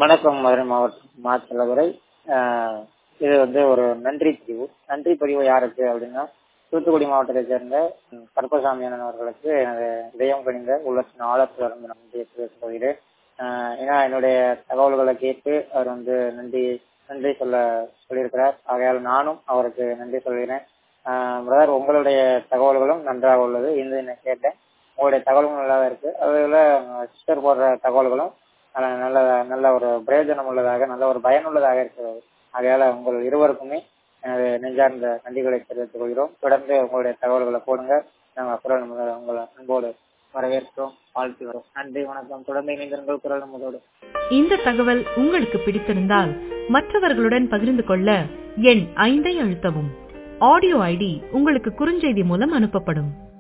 வணக்கம் மதுரை மாவட்டம் மாச்சலதுரை இது வந்து ஒரு நன்றி பதிவு நன்றி பதிவு யாருக்கு அப்படின்னா தூத்துக்குடி மாவட்டத்தை சேர்ந்த ம், கருப்பசாமி அண்ணன் அவர்களுக்கு எனது இதயம் கணிந்த உள்ளத்தின் ஆழத்திலிருந்து நன்றியை தெரிவித்துக் கொள்கிறேன் ஆஹ் ஏன்னா என்னுடைய தகவல்களை கேட்டு அவர் வந்து நன்றி நன்றி சொல்ல சொல்லியிருக்கிறார் ஆகையால் நானும் அவருக்கு நன்றி சொல்கிறேன் பிரதர் உங்களுடைய தகவல்களும் நன்றாக உள்ளது இந்த நான் கேட்டேன் உங்களுடைய தகவல்களும் நல்லா இருக்கு அதில் சிஸ்டர் போடுற தகவல்களும் நல்ல நல்ல நல்ல ஒரு பிரயோஜனம் உள்ளதாக நல்ல ஒரு பயனுள்ளதாக இருக்கிறது ஆகையால உங்கள் இருவருக்குமே எனது நெஞ்சார்ந்த நன்றிகளை தெரிவித்துக் கொள்கிறோம் தொடர்ந்து உங்களுடைய தகவல்களை போடுங்க நாங்கள் குரல் முதல் உங்களை அன்போடு வரவேற்கிறோம் வாழ்த்து வரோம் நன்றி வணக்கம் தொடர்ந்து இணைந்திருங்கள் குரல் முதோடு இந்த தகவல் உங்களுக்கு பிடித்திருந்தால் மற்றவர்களுடன் பகிர்ந்து கொள்ள எண் ஐந்தை அழுத்தவும் ஆடியோ ஐடி உங்களுக்கு குறுஞ்செய்தி மூலம் அனுப்பப்படும்